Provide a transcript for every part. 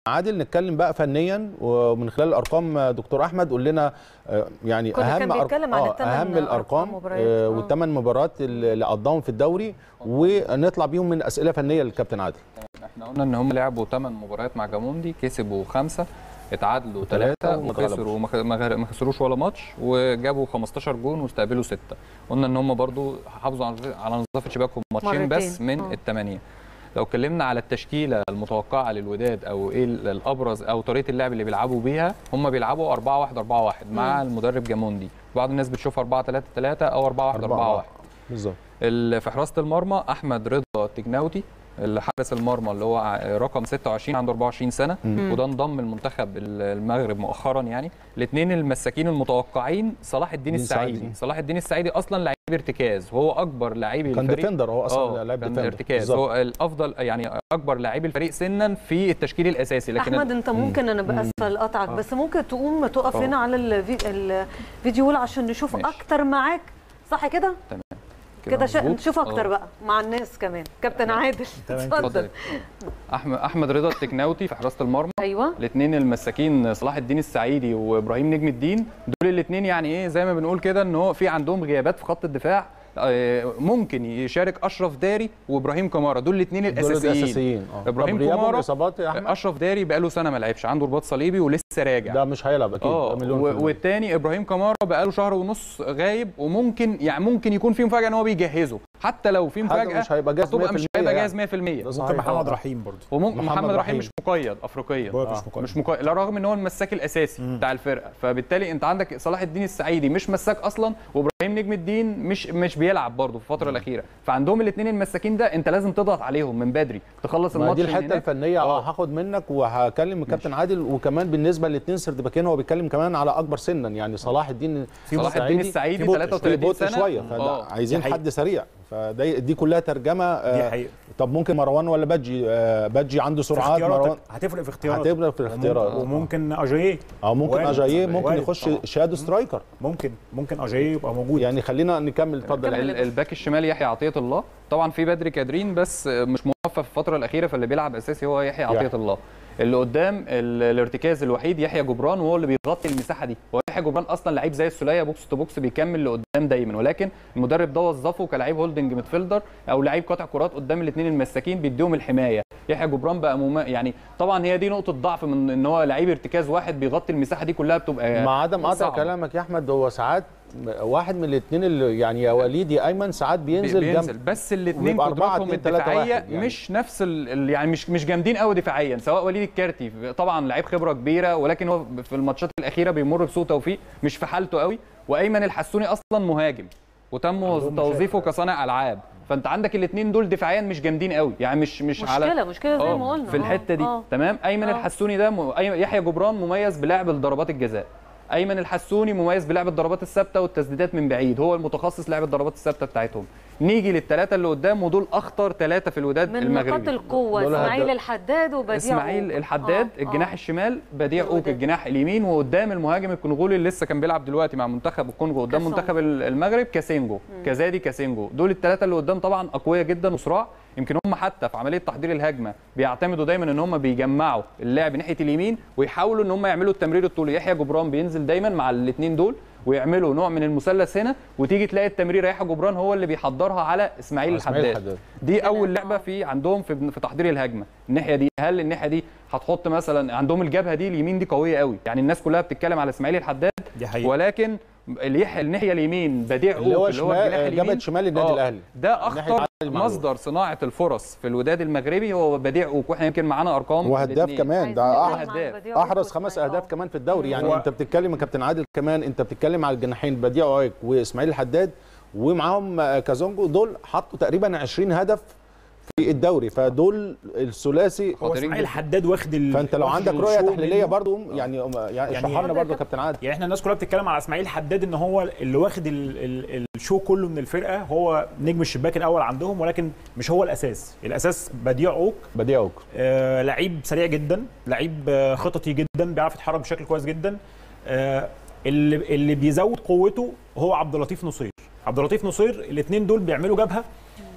عادل نتكلم بقى فنيا ومن خلال الارقام دكتور احمد قول لنا آه، يعني كنا كان اهم بيتكلم عن آه، التمن اهم أرقام الارقام مباريات. آه، آه. والثمان مباريات اللي قضاهم في الدوري ونطلع بيهم من اسئله فنيه للكابتن عادل احنا قلنا ان هم لعبوا 8 مباريات مع جاموندي كسبوا خمسه اتعادلوا وتلاتة ثلاثه وما وخسروا وما خ- ما غ- ما خسروش ولا ماتش وجابوا 15 جون واستقبلوا سته قلنا ان هم برضو حافظوا على على نظافه شباكهم ماتشين بس مرتين. من آه. الثمانيه لو اتكلمنا على التشكيله المتوقعه للوداد او ايه ال- الابرز او طريقه اللعب اللي بيلعبوا بيها هم بيلعبوا 4 1 4 1 مع المدرب جاموندي بعض الناس بتشوف 4 3 3 او 4 1 4 1 بالظبط ال- في حراسه المرمى احمد رضا التجناوتي اللي حارس المرمى اللي هو ع- رقم 26 عنده 24 سنه مم. وده انضم المنتخب ال- المغرب مؤخرا يعني الاثنين المساكين المتوقعين صلاح الدين الدين السعيدي السعيدي. صلاح الدين السعيدي اصلا لعيب ارتكاز وهو اكبر لعيب كان الفريق ديفندر هو اصلا اه لاعب كان ديفندر ارتكاز بالظبط. هو الافضل يعني اكبر لاعبي الفريق سنا في التشكيل الاساسي لكن احمد انت ممكن انا باسفه لقطعك بس ممكن تقوم تقف آه. هنا على الفي- الفيديو عشان نشوف ماشي. اكتر معاك صح كده تمام كده شا... مظبوط؟ نشوف اكتر آه. بقى مع الناس كمان كابتن عادل تمام. اتفضل اتفضل احمد احمد رضا التكناوتي في حراسه المرمى ايوه الاثنين المساكين صلاح الدين السعيدي وابراهيم نجم الدين دول الاثنين يعني ايه زي ما بنقول كده ان هو في عندهم غيابات في خط الدفاع آه، ممكن يشارك اشرف داري وابراهيم كمارا دول الاثنين دول الاساسيين الاساسيين اه إبراهيم طب غيابهم كومارا، اصابات يا احمد اشرف داري بقاله سنه ما لعبش عنده رباط صليبي ولسه راجع ده مش هيلعب اكيد اه ده مليون في و- المية. والتاني ابراهيم كمارا بقاله شهر ونص غايب وممكن يعني ممكن يكون في مفاجاه ان هو بيجهزه حتى لو في حاجة مفاجاه مش هيبقى جاهز هتبقى مش 100% هيبقى يعني. جاهز 100% ده ممكن صحيح. محمد آه. رحيم برضه وممكن محمد محمد, رحيم رحيم. مش مقيد افريقيا برضه مش آه. مقيد. مش مقيد لا رغم ان هو المساك الاساسي بتاع الفرقه فبالتالي انت عندك صلاح الدين السعيدي مش مساك اصلا وابراهيم نجم الدين مش مش بيلعب برضه في الفتره الاخيره فعندهم الاثنين المساكين ده انت لازم تضغط عليهم من بدري تخلص ما الماتش دي من الحته هناك. الفنيه اه هاخد منك وهكلم الكابتن عادل وكمان بالنسبه للاثنين سردباكين هو بيتكلم كمان على اكبر سنا يعني صلاح الدين صلاح الدين السعيدي في بطء- 33 في بطء سنه شويه فده آه. عايزين دي حقيقة. حد سريع فده دي كلها ترجمه دي آه حقيقه طب ممكن مروان ولا بادجي آه بادجي عنده في سرعات مروان اختياراتك هتفرق في اختياراتك هتفرق في الاختيارات. وممكن, وممكن اجاييه او ممكن وارد. اجاييه ممكن وارد يخش طبعاً. شادو سترايكر ممكن ممكن اجاييه يبقى موجود يعني خلينا نكمل اتفضل كمل. ال- الباك الشمال يحيى عطيه الله طبعا في بدري كادرين بس مش موفق في الفتره الاخيره فاللي بيلعب اساسي هو يحيى عطيه يحيى. الله اللي قدام ال- الارتكاز الوحيد يحيى جبران وهو اللي بيغطي المساحه دي هو يحيى جبران اصلا لعيب زي السوليه بوكس تو بوكس بيكمل لقدام دايما ولكن المدرب ده وظفه كلاعب هولدنج ميدفيلدر او لعيب قاطع كرات قدام الاثنين المساكين بيديهم الحمايه يحيى جبران بقى مم... يعني طبعا هي دي نقطه ضعف من ان هو لعيب ارتكاز واحد بيغطي المساحه دي كلها بتبقى مع عدم قطع صعبة. كلامك يا احمد هو ساعات واحد من الاثنين اللي يعني يا وليد يا ايمن ساعات بينزل, بينزل جنب بس الاثنين ويبقى أربعة، قدراتهم اتنين، تلاتة، الدفاعيه واحد يعني. مش نفس ال ال- يعني مش مش جامدين قوي دفاعيا سواء وليد الكارتي طبعا لعيب خبره كبيره ولكن هو في الماتشات الاخيره بيمر بسوء توفيق مش في حالته قوي وايمن الحسوني اصلا مهاجم وتم عندهم توظيفه مشاكل. كصانع العاب فانت عندك الاثنين دول دفاعيا مش جامدين قوي يعني مش مش على مشكله مشكله زي آه، ما قلنا في الحته دي آه. تمام ايمن آه. الحسوني ده م... أي- يحيى جبران مميز بلعب الضربات الجزاء ايمن الحسوني مميز بلعب الضربات الثابته والتسديدات من بعيد هو المتخصص لعب الضربات الثابته بتاعتهم نيجي للثلاثه اللي قدام ودول اخطر ثلاثه في الوداد من نقاط المغربي القوه دول اسماعيل هدف. الحداد وبديع اسماعيل عوض. الحداد آه، الجناح آه. الشمال بديع اوك الوداد. الجناح اليمين وقدام المهاجم الكونغولي اللي لسه كان بيلعب دلوقتي مع منتخب الكونغو قدام كاسونجو. منتخب ال- المغرب كاسينجو كزادي كاسينجو دول الثلاثه اللي قدام طبعا اقوياء جدا وصراع يمكن هم حتى في عمليه تحضير الهجمه بيعتمدوا دايما ان هم بيجمعوا اللاعب ناحيه اليمين ويحاولوا ان هم يعملوا التمرير الطولي يحيى جبران بينزل دايما مع الاثنين دول ويعملوا نوع من المثلث هنا وتيجي تلاقي التمرير يحيى جبران هو اللي بيحضرها على اسماعيل إسماعيل الحداد الحداد. دي اول لعبه في عندهم في في تحضير الهجمه الناحيه دي هل الناحيه دي هتحط مثلا عندهم الجبهه دي اليمين دي قويه قوي يعني الناس كلها بتتكلم على اسماعيل الحداد دي حقيقه ولكن اليح- الناحيه اليمين بديع اللي هو أوك، شمال- الجناح جبهة اليمين. شمال النادي آه، الأهلي. ده ناحية اخطر علي معلول. مصدر صناعه الفرص في الوداد المغربي هو بديع اوك واحنا يمكن معانا ارقام وهداف الاتنين. كمان عايزين ده نتكلم أح- عن هداف. بديع عوض احرز خمس وإسماعيل. اهداف كمان في الدوري يعني هو- انت بتتكلم يا كابتن عادل كمان انت بتتكلم على الجناحين بديع عويك واسماعيل الحداد ومعاهم آه، كازونجو دول حطوا تقريبا 20 هدف في الدوري فدول الثلاثي هو خطيرين اسماعيل جدا. حداد واخد ال... فانت لو واخد عندك رؤيه الشو تحليليه منه. برضو يعني يعني اشرحها لنا برضو يا كابتن عادل يعني احنا الناس كلها بتتكلم على اسماعيل حداد ان هو اللي واخد ال ال الشو كله من الفرقه هو نجم الشباك الاول عندهم ولكن مش هو الاساس الاساس بديع اوك بديع عوك آه لعيب سريع جدا لعيب آه خططي جدا بيعرف يتحرك بشكل كويس جدا آه اللي اللي بيزود قوته هو عبد اللطيف نصير عبد اللطيف نصير الاثنين دول بيعملوا جبهه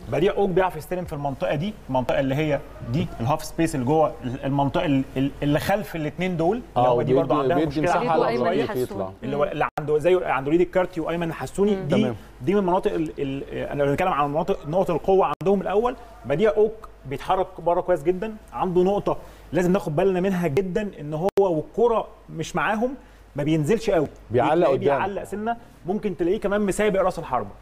بديع اوج بيعرف يستلم في المنطقه دي المنطقه اللي هي دي الهاف سبيس اللي جوه المنطقه ال- اللي خلف الاثنين دول اللي هو دي برضه عندها بيدي مشكله مساحه عليه على وأيمن الضعيف يحسون. يطلع اللي هو اللي عنده زي عند وليد الكارتي وايمن الحسوني دي تمام. دي من المناطق ال- ال- انا لو بنتكلم عن مناطق نقط القوه عندهم الاول بديع اوك بيتحرك بره كويس جدا عنده نقطه لازم ناخد بالنا منها جدا ان هو والكره مش معاهم ما بينزلش قوي بيعلق بتلاقيه قدام. بيعلق سنه ممكن تلاقيه كمان مسابق راس الحربه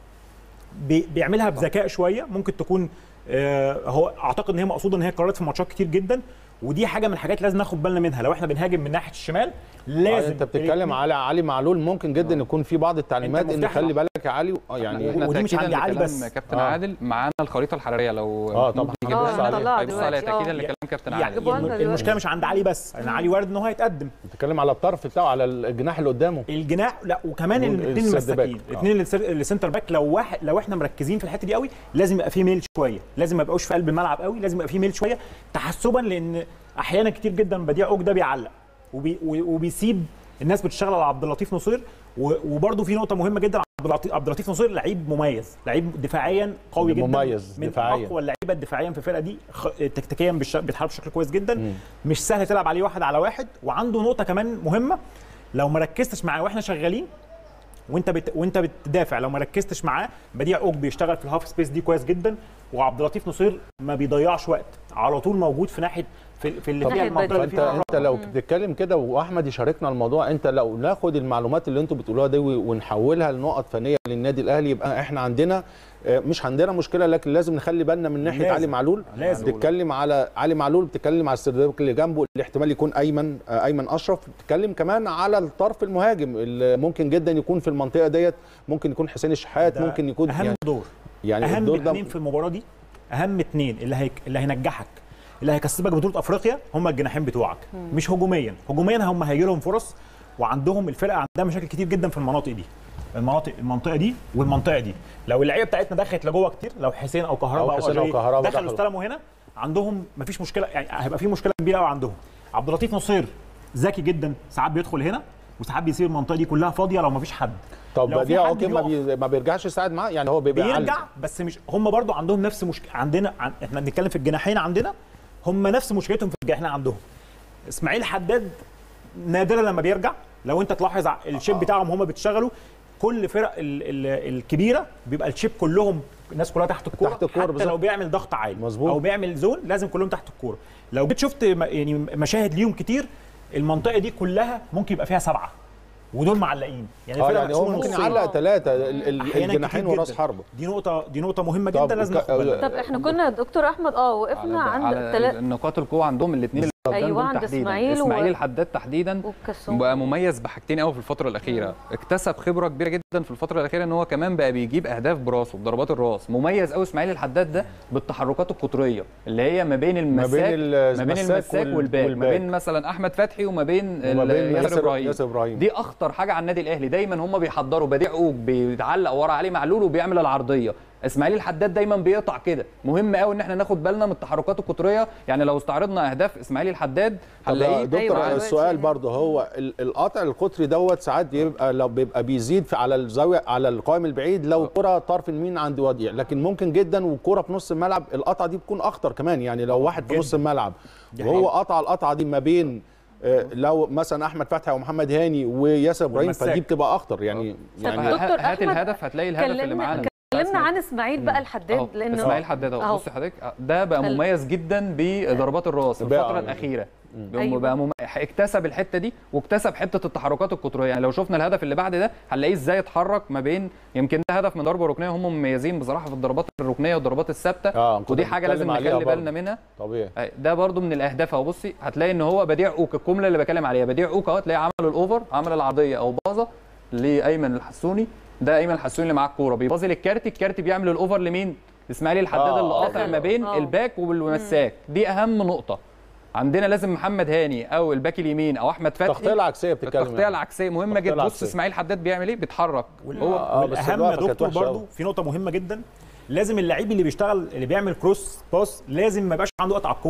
بي بيعملها بذكاء شويه ممكن تكون آه هو اعتقد ان هي مقصوده ان هي قرارات في ماتشات كتير جدا ودي حاجه من الحاجات لازم ناخد بالنا منها لو احنا بنهاجم من ناحيه الشمال لازم انت بتتكلم على علي معلول ممكن جدا يكون في بعض التعليمات ان مفتاح خلي بالك يا علي آه، يعني احنا ودي مش تأكيداً عندي علي لكلام بس. كابتن آه. عادل معانا الخريطه الحراريه لو آه، ممكن طبعاً. يجيبها آه، لنا. هنطلعها هيبص عليها دلوقتي. تاكيدا آه. لكلام كابتن يعني عادل جيبوها لنا المشكله دلوقتي. مش عند علي بس ان علي وارد ان هو يتقدم بتتكلم على الطرف بتاعه على الجناح اللي قدامه الجناح لا وكمان وال- الاثنين السيرد باك. المساكين آه. الاثنين اللي سر- اللي سنتر باك لو واحد لو احنا مركزين في الحته دي قوي لازم يبقى في ميل شويه لازم ما يبقاش في قلب الملعب قوي لازم يبقى في ميل شويه تحسبا لان احيانا كتير جدا بديع اوج ده بيعلق وبي و- وبيسيب الناس بتشتغل على عبد اللطيف نصير و- وبرده في نقطه مهمه جدا عبد اللطيف عبد اللطيف نصير لعيب مميز لعيب دفاعيا قوي جدا مميز من دفاعياً. اقوى اللعيبه الدفاعيا في الفرقه دي خ... تكتيكيا بالش... بيتحرك بشكل كويس جدا مش سهل تلعب عليه واحد على واحد وعنده نقطه كمان مهمه لو ما ركزتش معاه واحنا شغالين وانت بت... وانت بتدافع لو ما ركزتش معاه بديع اوج بيشتغل في الهاف سبيس دي كويس جدا وعبد اللطيف نصير ما بيضيعش وقت على طول موجود في ناحيه في, في اللي طب فيها ناحية المنطقه اللي فانت فيها انت لو بتتكلم كده واحمد يشاركنا الموضوع انت لو ناخد المعلومات اللي انتوا بتقولوها دي ونحولها لنقط فنيه للنادي الاهلي يبقى احنا عندنا آه، مش عندنا مشكله لكن لازم نخلي بالنا من ناحيه لازم. علي معلول لازم. بتتكلم على علي معلول بتتكلم على السردباك اللي جنبه اللي احتمال يكون ايمن آه، ايمن اشرف بتتكلم كمان على الطرف المهاجم اللي ممكن جدا يكون في المنطقه ديت ممكن يكون حسين الشحات ده ممكن يكون اهم يعني, دور يعني اهم الدور ده اثنين في المباراه دي اهم اثنين اللي هي... اللي هينجحك اللي هيكسبك بطوله افريقيا هم الجناحين بتوعك مش هجوميا هجوميا هم هيجي لهم فرص وعندهم الفرقه عندها مشاكل كتير جدا في المناطق دي المناطق المنطقه دي والمنطقه دي لو اللعيبه بتاعتنا دخلت لجوه كتير لو حسين او كهرباء أو حسين أو أجاي كهربا دخلوا دخلوا. استلموا هنا عندهم مفيش مشكله يعني هيبقى في مشكله كبيره قوي عندهم عبد اللطيف نصير ذكي جدا ساعات بيدخل هنا وساعات بيسيب المنطقه دي كلها فاضيه لو مفيش حد طب لو في بديع حد اوكي ما, بيقف. بي... ما بيرجعش يساعد معاه يعني هو بيبقى بيرجع علم. بس مش هم برضو عندهم نفس مشكله عندنا عن... احنا بنتكلم في الجناحين عندنا هم نفس مشكلتهم في الجناحين عندهم اسماعيل حداد نادرا لما بيرجع لو انت تلاحظ ع- الشيب بتاعهم هم بيشتغلوا كل فرق ال... ال... الكبيره بيبقى الشيب كلهم الناس كلها تحت الكوره تحت الكورة حتى بالظبط. لو بيعمل ضغط عالي مظبوط. او بيعمل زون لازم كلهم تحت الكوره لو جيت شفت م... يعني مشاهد ليهم كتير المنطقه دي كلها ممكن يبقى فيها سبعه ودول معلقين يعني اه الفرقة يعني هو مقسومة ممكن نصين. يعلق ثلاثه أحياناً الجناحين كتير وراس جداً. حربه دي نقطة دي نقطة مهمة طب جدا لازم ك- ناخد بالنا طب احنا كنا دكتور احمد اه وقفنا على, عند على تلا... نقاط القوه عندهم الاثنين أيوة، عند إسماعيل و- اسماعيل الحداد تحديدا والكسوم بقى مميز بحاجتين قوي في الفتره الاخيره اكتسب خبره كبيره جدا في الفتره الاخيره ان هو كمان بقى بيجيب اهداف براسه بضربات الراس مميز قوي اسماعيل الحداد ده بالتحركات القطريه اللي هي ما بين المساك بين ما بين المساك المساك وال- والباك ما والباك. بين مثلا احمد فتحي وما بين, وما ال- بين ياسر ياسر- ابراهيم ياسر إبراهيم. دي اخطر حاجه على النادي الاهلي دايما هم بيحضروا بديع اوج بيتعلق ورا علي معلول وبيعمل العرضيه اسماعيل الحداد دايما بيقطع كده مهم قوي ان احنا ناخد بالنا من التحركات القطريه يعني لو استعرضنا اهداف اسماعيل الحداد طب هنلاقيه دكتور أيوة، أيوة دلوقتي السؤال يعني. برضه هو ال- القطع القطري دوت ساعات بيبقى لو بيبقى بيزيد في على الزاويه على القائم البعيد لو كره طرف اليمين عند وديع لكن ممكن جدا والكره في نص الملعب القطعه دي بتكون اخطر كمان يعني لو واحد في جداً. نص الملعب دي وهو حقيقة. قطع القطعه دي ما بين آه، لو مثلا احمد فتحي ومحمد هاني وياسر ابراهيم والمساك. فدي بتبقى اخطر يعني يعني دكتور هات أحمد، الهدف هتلاقي الهدف اللي كلمنا معانا اتكلمنا عن اسماعيل بقى أهو، الحداد لانه اسماعيل حداد اهو أهو. بص حضرتك ده بقى خل- مميز جدا بضربات الراس في بقى- الفتره الاخيره أيوة. بقى مم... اكتسب الحته دي واكتسب حته التحركات القطريه يعني لو شفنا الهدف اللي بعد ده هنلاقيه ازاي اتحرك ما بين يمكن ده هدف من ضربه ركنيه هم مميزين بصراحه في الضربات الركنيه والضربات الثابته آه، كنت ودي حاجه لازم بتكلم عليها نخلي برضه. بالنا منها طبيعي أي، ده برضو من الاهداف اهو بصي هتلاقي ان هو بديع اوك الجمله اللي بكلم عليها بديع اوك اهو تلاقي عمل الاوفر عمل العرضيه او باظه لايمن الحسوني ده ايمن الحسوني اللي معاه الكوره بيباظي للكارتي الكارتي بيعمل الاوفر لمين اسماعيل الحداد آه، اللي آه. قاطع ما بين آه. الباك والمساك دي اهم نقطه عندنا لازم محمد هاني او الباك اليمين او احمد فتحي التغطيه العكسيه بتتكلم التغطيه يعني. العكسيه مهمه التغطية جدا بص العكسية. اسماعيل حداد بيعمل ايه بيتحرك هو آه، بس والاهم الوقفة يا كانت دكتور وحشة برضو أوي. في نقطه مهمه جدا لازم اللعيب اللي بيشتغل اللي بيعمل كروس باس لازم ما يبقاش عنده قطع الكوره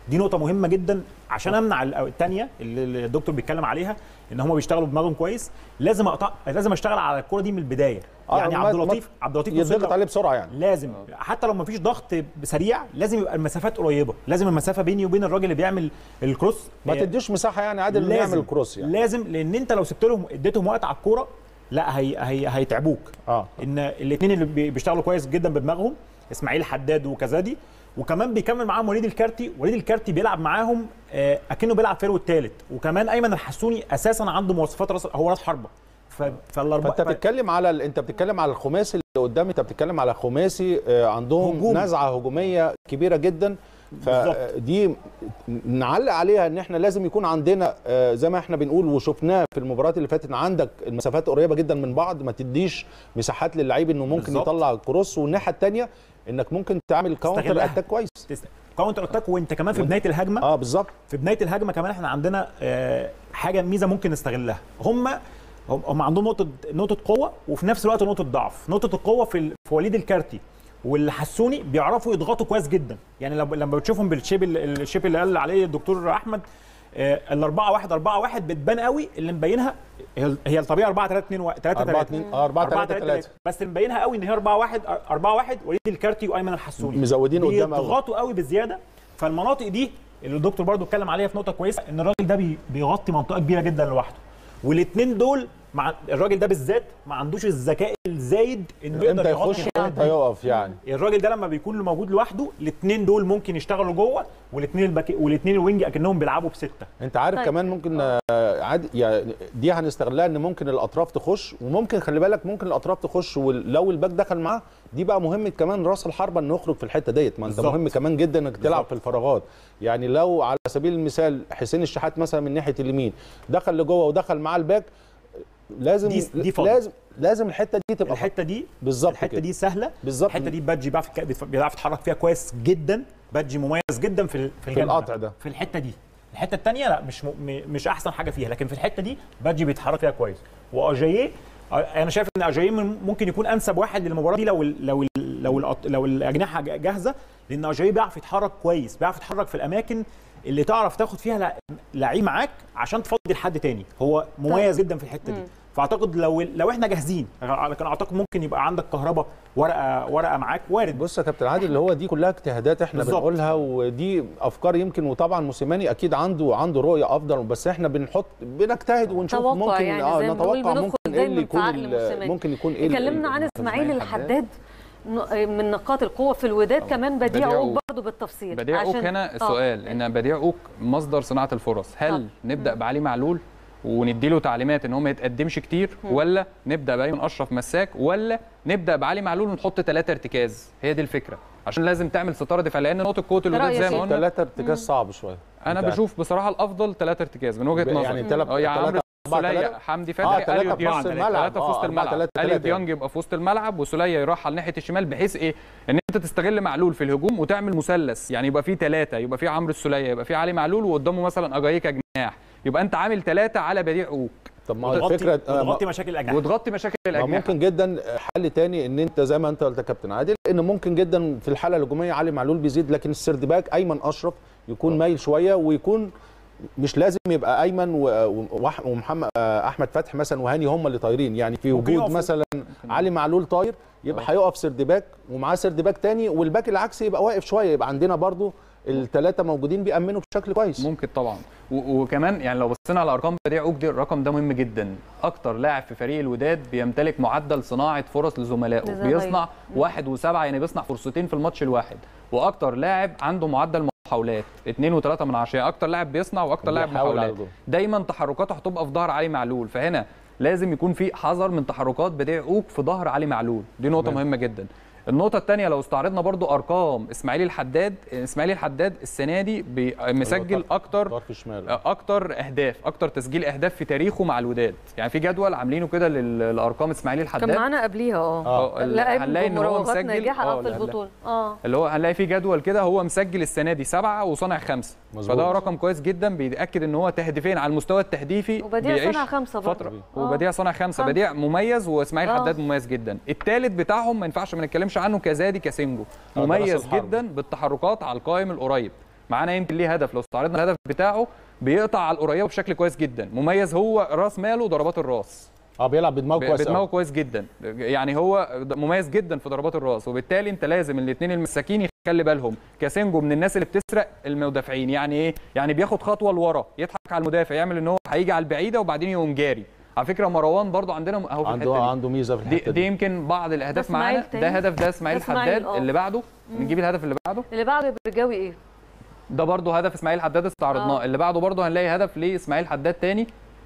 دي نقطه مهمه جدا عشان امنع ال- الثانيه اللي اللي الدكتور بيتكلم عليها ان هم بيشتغلوا بدماغهم كويس لازم اقطع لازم اشتغل على الكوره دي من البدايه آه، يعني ما- عبد ما- اللطيف عبد اللطيف نص يضغط الملعب. عليه بسرعه يعني لازم حتى لو مفيش ضغط سريع لازم يبقى المسافات قريبه لازم المسافه بيني وبين الراجل اللي بيعمل الكروس ما آه، تديش مساحه يعني عادل انه يعمل كروس يعني لازم لان انت لو سبت لهم اديتهم وقت على الكوره لا هي هي هيتعبوك اه ان الاثنين اللي بي- بيشتغلوا كويس جدا بدماغهم اسماعيل حداد وكزادي وكمان بيكمل معاهم وليد الكارتي وليد الكارتي بيلعب معاهم آه، اكنه بيلعب فيرو الثالث وكمان ايمن الحسوني اساسا عنده مواصفات راس هو راس حربه ف- فالاربعه فانت بتتكلم على ال... انت بتتكلم على الخماسي اللي قدام انت بتتكلم على خماسي آه، عندهم هجومي. نزعه هجوميه كبيره جدا بالظبط. فدي نعلق عليها ان احنا لازم يكون عندنا آه، زي ما احنا بنقول وشفناه في المباريات اللي فاتت ان عندك المسافات قريبه جدا من بعض ما تديش مساحات للعيب انه ممكن بالظبط. يطلع كروس والناحيه الثانيه انك ممكن تعمل كاونتر تستغلها. اتاك كويس كاونتر اتاك وانت كمان في بدايه الهجمه اه بالظبط في بدايه الهجمه كمان احنا عندنا آه، حاجه ميزه ممكن نستغلها هم هم هم عندهم نقطه نقطه قوه وفي نفس الوقت نقطه ضعف نقطه القوه في ال- في وليد الكارتي والحسوني بيعرفوا يضغطوا كويس جدا يعني لما لما بتشوفهم بالشيب ال- الشيب اللي قال عليه الدكتور احمد ال 4 1 4 1 بتبان قوي اللي مبينها هي هي الطبيعه 4 3 2 3 4 3 2 4 3 3 بس اللي مبينها قوي ان هي 4 1 4 1 وليد الكارتي وايمن الحسوني مزودين قدام قوي بيضغطوا قوي بزياده فالمناطق دي اللي الدكتور برضو اتكلم عليها في نقطه كويسه ان الراجل ده بي بيغطي منطقه كبيره جدا لوحده والاثنين دول مع الراجل ده بالذات ما عندوش الذكاء الزايد انه يقدر امتى يغطي يخش الحتة وامتى دي. يقف يعني الراجل ده لما بيكون موجود لوحده الاثنين دول ممكن يشتغلوا جوه والاثنين الباك والاثنين الوينج اكنهم بيلعبوا بسته انت عارف طيب. كمان ممكن آه، عاد يعني دي هنستغلها ان ممكن الاطراف تخش وممكن خلي بالك ممكن الاطراف تخش ولو الباك دخل معاه دي بقى مهمه كمان راس الحربه انه يخرج في الحته ديت ما انت بالظبط. مهم كمان جدا انك تلعب بالظبط. في الفراغات يعني لو على سبيل المثال حسين الشحات مثلا من ناحيه اليمين دخل لجوه ودخل معاه الباك لازم دي- دي فاضي. لازم لازم الحته دي تبقى الحته دي بالظبط الحته كده. دي سهله بالظبط. الحته دي بادجي بيعرف يتك- بيعرف يتحرك فيها كويس جدا بادجي مميز جدا في ال- في, الجانب القطع ده. في الحته دي الحته الثانيه لا مش م... م- مش احسن حاجه فيها لكن في الحته دي بادجي بيتحرك فيها كويس واجاييه انا شايف ان اجاييه من- ممكن يكون انسب واحد للمباراه دي لو ال لو ال لو ال لو الاجنحه ج- جاهزه لان اجاييه بيعرف يتحرك كويس بيعرف يتحرك في الاماكن اللي تعرف تاخد فيها لع- لعيب معاك عشان تفضي لحد تاني هو مميز جدا في الحته دي فاعتقد لو لو احنا جاهزين لكن اعتقد ممكن يبقى عندك كهرباء ورقه ورقه معاك وارد بص يا كابتن عادل اللي هو دي كلها اجتهادات احنا بالظبط. بنقولها ودي افكار يمكن وطبعا موسيماني اكيد عنده عنده رؤيه افضل بس احنا بنحط بنجتهد ونشوف توقع ممكن يعني اه زي ما بنقول نتوقع بندخل ممكن ايه دايماً اللي في يكون عقل ال- موسيماني. ممكن يكون ايه ال- اتكلمنا عن اسماعيل إسماعيل الحداد ن- من نقاط القوه في الوداد كمان بديع بديع عوق عوق. برضه بالتفصيل بديع اوك عشان- هنا آه. السؤال ان بديع اوك مصدر صناعه الفرص هل آه. نبدا بعلي معلول ونديله تعليمات ان هو ما يتقدمش كتير ولا نبدا بايمن اشرف مساك ولا نبدا بعلي معلول ونحط ثلاثه ارتكاز هي دي الفكره عشان لازم تعمل ستاره دفاع لان نقطه قوه الوداد رأيك زي ما إيه؟ قلنا ثلاثة ارتكاز صعب شويه انا أنت- بشوف بصراحه الافضل ثلاثه ارتكاز من وجهه ب- نظري يعني تلات- اه يعني تلاتة عمرو أربعة سوليه تلاتة؟ حمدي اه فتحي ثلاثة اليو في وسط ديانج الملعب ثلاثه في وسط آه، أربعة، الملعب تلاتة، اليو تلاتة. ديانج يبقى في وسط الملعب وسوليه يرحل ناحيه الشمال بحيث ايه ان انت تستغل معلول في الهجوم وتعمل مثلث يعني يبقى في ثلاثه يبقى في عمرو السوليه يبقى في علي معلول وقدامه مثلا اجايكا جناح يبقى انت عامل ثلاثه على بديع اوك طب ما هو وتغطي الفكره آه، وتغطي مشاكل الاجنحه وتغطي مشاكل ما الاجنحه ممكن جدا حل تاني ان انت زي ما انت قلت يا كابتن عادل ان ممكن جدا في الحاله الهجوميه علي معلول بيزيد لكن السرد باك ايمن اشرف يكون مايل شويه ويكون مش لازم يبقى ايمن و- وأح- ومحمد آه، احمد فتحي مثلا وهاني هم اللي طايرين يعني في ممكن وجود يقفوا. مثلا علي معلول طاير يبقى هيقف سرد باك ومعاه سرد باك تاني والباك العكسي يبقى واقف شويه يبقى عندنا برضو الثلاثه موجودين بيأمنوا بشكل كويس ممكن طبعا و- وكمان يعني لو بصينا على ارقام بديع اوك دي الرقم ده مهم جدا اكتر لاعب في فريق الوداد بيمتلك معدل صناعه فرص لزملائه لزمايله. بيصنع واحد وسبعة يعني بيصنع فرصتين في الماتش الواحد واكتر لاعب عنده معدل محاولات 2 و3 من 10 اكتر لاعب بيصنع واكتر لاعب بيحاول على محاولات الجول. دايما تحركاته هتبقى في ظهر علي معلول فهنا لازم يكون في حذر من تحركات بديع اوك في ظهر علي معلول دي نقطه مهمه جدا النقطة الثانية لو استعرضنا برضو أرقام إسماعيل الحداد إسماعيل الحداد السنة دي بي- مسجل أكتر طرف شمال اكتر اهداف اكتر تسجيل اهداف في تاريخه مع الوداد يعني في جدول عاملينه كده لل- للارقام اسماعيل كان الحداد معانا قبليها اه اه لاعب هنلاقي ان هو بمراوغات مسجل ناجحه اه اه في لا، لا. البطوله اه اللي هو هنلاقي في جدول كده هو مسجل السنه دي سبعه وصانع خمسه مظبوط. فده رقم كويس جدا بيأكد ان هو تهديفين على المستوى التهديفي وبديع بيعيش صنع خمسة برضه. فتره آه. وبديع صنع خمسه خمسة. بديع مميز واسماعيل آه. حداد مميز جدا الثالث بتاعهم ما ينفعش ما نتكلمش عنه كزادي كاسينجو آه، ده رأس مميز الحرب. جدا بالتحركات على القائم القريب معانا يمكن ليه هدف لو استعرضنا الهدف بتاعه بيقطع على القريبه بشكل كويس جدا مميز هو راس ماله ضربات الراس اه بيلعب بدماغه كويس بدماغه أوي. كويس جدا يعني هو مميز جدا في ضربات الراس وبالتالي انت لازم الاثنين المساكين يخلي بالهم كاسينجو من الناس اللي بتسرق المدافعين يعني ايه يعني بياخد خطوه لورا يضحك على المدافع يعمل ان هو هيجي على البعيده وبعدين يقوم جاري على فكره مروان برضو عندنا اهو في عنده الحته دي. عنده ميزه في دي, الحته دي دي, يمكن بعض الاهداف إسماعيل معانا تاني. ده هدف ده اسماعيل ده إسماعيل، حداد آه. اللي بعده نجيب الهدف اللي بعده اللي بعده برجاوي ايه؟ ده برضه هدف اسماعيل حداد استعرضناه آه. اللي بعده برضه هنلاقي هدف لاسماعيل حداد تاني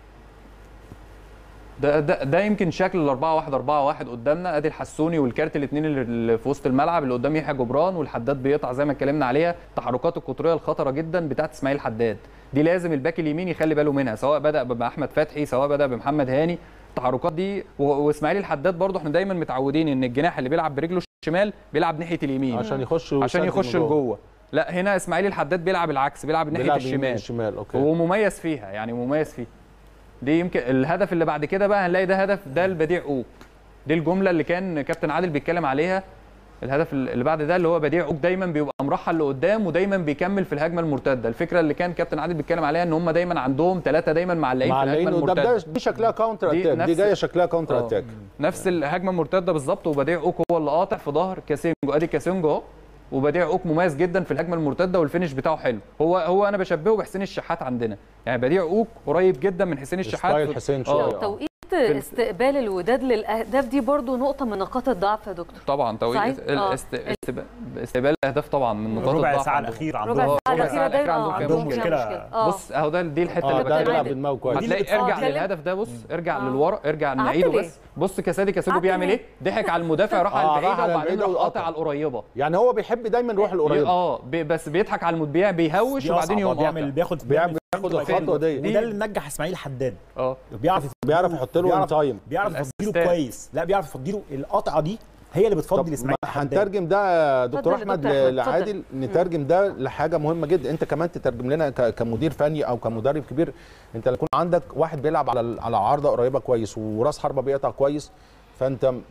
ده ده, ده يمكن شكل ال 4 1 4 1 قدامنا ادي الحسوني والكارت الاثنين اللي في وسط الملعب اللي قدام يحيى جبران والحداد بيقطع زي ما اتكلمنا عليها التحركات القطريه الخطره جدا بتاعت اسماعيل حداد دي لازم الباك اليمين يخلي باله منها سواء بدا باحمد فتحي سواء بدا بمحمد هاني التحركات دي و- واسماعيل الحداد برضه احنا دايما متعودين ان الجناح اللي بيلعب برجله الشمال بيلعب ناحيه اليمين عشان يخش عشان ويسدد يخش من جوه. لجوه لا هنا اسماعيل الحداد بيلعب العكس بيلعب ناحيه بيلعب يمين الشمال الشمال اوكي هو مميز فيها يعني مميز فيها دي يمكن الهدف اللي بعد كده بقى هنلاقي ده هدف ده البديع اوك دي الجمله اللي كان كابتن عادل بيتكلم عليها الهدف اللي بعد ده اللي هو بديع اوك دايما بيبقى مرحل لقدام ودايما بيكمل في الهجمه المرتده الفكره اللي كان كابتن عادل بيتكلم عليها ان هم دايما عندهم ثلاثه دايما معلقين في الهجمه معلقين قدام ده المرتده دي شكلها كاونتر دي اتاك دي نفس- جايه شكلها كاونتر آه. اتاك نفس الهجمه المرتده بالظبط وبديع اوك هو اللي قاطع في ظهر كاسينجو ادي كاسينجو اهو وبديع اوك مميز جدا في الهجمه المرتده والفينش بتاعه حلو هو هو انا بشبهه بحسين الشحات عندنا يعني بديع اوك قريب جدا من حسين الشحات ستايل في- حسين آه. شويه آه. توقيت استقبال الوداد للاهداف دي برضو نقطه من نقاط الضعف يا دكتور طبعا توقيت صحيح؟ آه. الاست- استقبال استقبال الاهداف طبعا من نقاط ربع الضعف ساعه عندهم. الاخير ربع عندهم ساعه ربع الاخيره ساعة دايما الأخيرة آه، عندهم عندهم مشكلة. فيها آه. بص اهو ده دي الحته اه اللي ده بتكلم بيلعب عليها بدماغه كويس هتلاقي آه، ارجع اتكلم. للهدف ده بص ارجع آه. للورا ارجع قعدت نعيده ليه؟ بس بص كاسادي كاسوجو قعدت بيعمل ليه؟ ايه ضحك على المدافع راح آه، على راح البعيده على وبعدين البعيدة راح قاطع وقطع. على القريبه يعني هو بيحب دايما يروح القريب اه بي- بس بيضحك على المدافع بيهوش دي وبعدين أصعب، يقوم هو بيعمل قاطع بياخد بيعمل بياخد الخطوه دي وده اللي نجح اسماعيل حداد اه بيعرف بيعرف يحط له بيعرف- ان تايم بيعرف يفضيله الأسيستات. كويس لا بيعرف يفضيله القطعه دي هي اللي طب بتفضي ما اسماعيل حداد هنترجم ده يا دكتور اتفضل يا احمد دكتور أحمد، لعادل نترجم ده لحاجه مهمه جدا انت كمان تترجم لنا ك- كمدير فني او كمدرب كبير انت لما يكون عندك واحد بيلعب على ال- على عارضه قريبه كويس وراس حربه بيقطع كويس فانت م-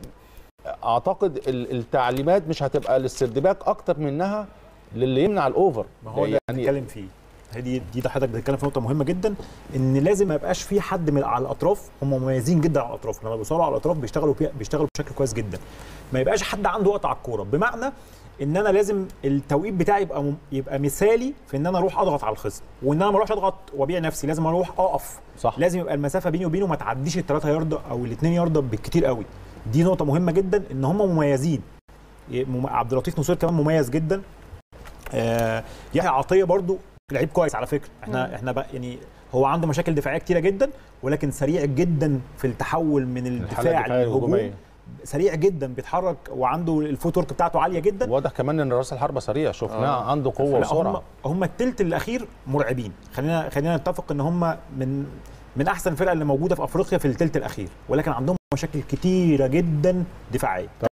اعتقد ال- التعليمات مش هتبقى للسردباك اكتر منها للي يمنع الاوفر ما هو ده اللي بنتكلم فيه هي دي دي ده حضرتك بتتكلم في نقطه مهمه جدا ان لازم ما يبقاش في حد من على الاطراف هم مميزين جدا على الاطراف لما بيوصلوا على الاطراف بيشتغلوا فيها بيشتغلوا بشكل كويس جدا ما يبقاش حد عنده وقت على الكوره بمعنى ان انا لازم التوقيت بتاعي يبقى مم- يبقى مثالي في ان انا اروح اضغط على الخصم وان انا ما اروحش اضغط وابيع نفسي لازم اروح اقف صح. لازم يبقى المسافه بيني وبينه ما تعديش ال 3 يارده او ال 2 يارده بالكتير قوي دي نقطه مهمه جدا ان هم مميزين مم- عبد اللطيف نصير كمان مميز جدا آه، يحيى عطيه برضو لعيب كويس على فكره احنا احنا بقى يعني هو عنده مشاكل دفاعيه كتيره جدا ولكن سريع جدا في التحول من الحالة الدفاع الدفاعية للهجوم الهجومية. سريع جدا بيتحرك وعنده الفوت ورك بتاعته عاليه جدا واضح كمان ان راس الحربه سريع شفناه آه. عنده قوه لا، هم وسرعه هم التلت الاخير مرعبين خلينا خلينا نتفق ان هم من من احسن الفرق اللي موجوده في افريقيا في التلت الاخير ولكن عندهم مشاكل كتيره جدا دفاعيه